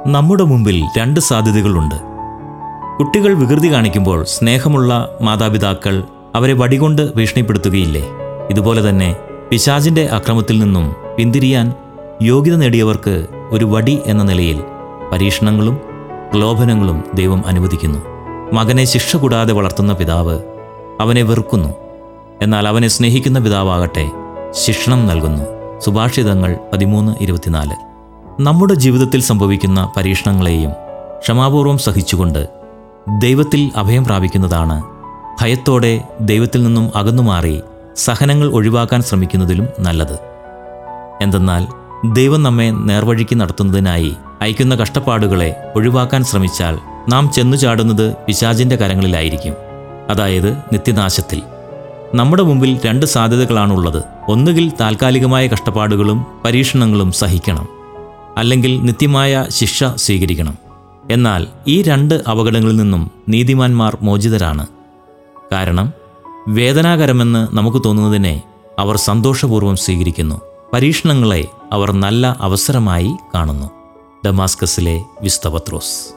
നമ്മുടെ മുമ്പിൽ രണ്ട് സാധ്യതകളുണ്ട് കുട്ടികൾ വികൃതി കാണിക്കുമ്പോൾ സ്നേഹമുള്ള മാതാപിതാക്കൾ അവരെ വടികൊണ്ട് ഭീഷണിപ്പെടുത്തുകയില്ലേ ഇതുപോലെ തന്നെ പിശാചിന്റെ അക്രമത്തിൽ നിന്നും പിന്തിരിയാൻ യോഗ്യത നേടിയവർക്ക് ഒരു വടി എന്ന നിലയിൽ പരീക്ഷണങ്ങളും പ്രലോഭനങ്ങളും ദൈവം അനുവദിക്കുന്നു മകനെ ശിക്ഷ കൂടാതെ വളർത്തുന്ന പിതാവ് അവനെ വെറുക്കുന്നു എന്നാൽ അവനെ സ്നേഹിക്കുന്ന പിതാവാകട്ടെ ശിക്ഷണം നൽകുന്നു സുഭാഷിതങ്ങൾ പതിമൂന്ന് ഇരുപത്തിനാല് നമ്മുടെ ജീവിതത്തിൽ സംഭവിക്കുന്ന പരീക്ഷണങ്ങളെയും ക്ഷമാപൂർവം സഹിച്ചുകൊണ്ട് ദൈവത്തിൽ അഭയം പ്രാപിക്കുന്നതാണ് ഭയത്തോടെ ദൈവത്തിൽ നിന്നും അകന്നുമാറി സഹനങ്ങൾ ഒഴിവാക്കാൻ ശ്രമിക്കുന്നതിലും നല്ലത് എന്തെന്നാൽ ദൈവം നമ്മെ നേർവഴിക്ക് നടത്തുന്നതിനായി അയക്കുന്ന കഷ്ടപ്പാടുകളെ ഒഴിവാക്കാൻ ശ്രമിച്ചാൽ നാം ചെന്നു ചാടുന്നത് പിശാചിൻ്റെ കരങ്ങളിലായിരിക്കും അതായത് നിത്യനാശത്തിൽ നമ്മുടെ മുമ്പിൽ രണ്ട് സാധ്യതകളാണുള്ളത് ഒന്നുകിൽ താൽക്കാലികമായ കഷ്ടപ്പാടുകളും പരീക്ഷണങ്ങളും സഹിക്കണം അല്ലെങ്കിൽ നിത്യമായ ശിക്ഷ സ്വീകരിക്കണം എന്നാൽ ഈ രണ്ട് അപകടങ്ങളിൽ നിന്നും നീതിമാന്മാർ മോചിതരാണ് കാരണം വേദനാകരമെന്ന് നമുക്ക് തോന്നുന്നതിനെ അവർ സന്തോഷപൂർവ്വം സ്വീകരിക്കുന്നു പരീക്ഷണങ്ങളെ അവർ നല്ല അവസരമായി കാണുന്നു ഡമാസ്കസിലെ വിസ്തപത്രോസ്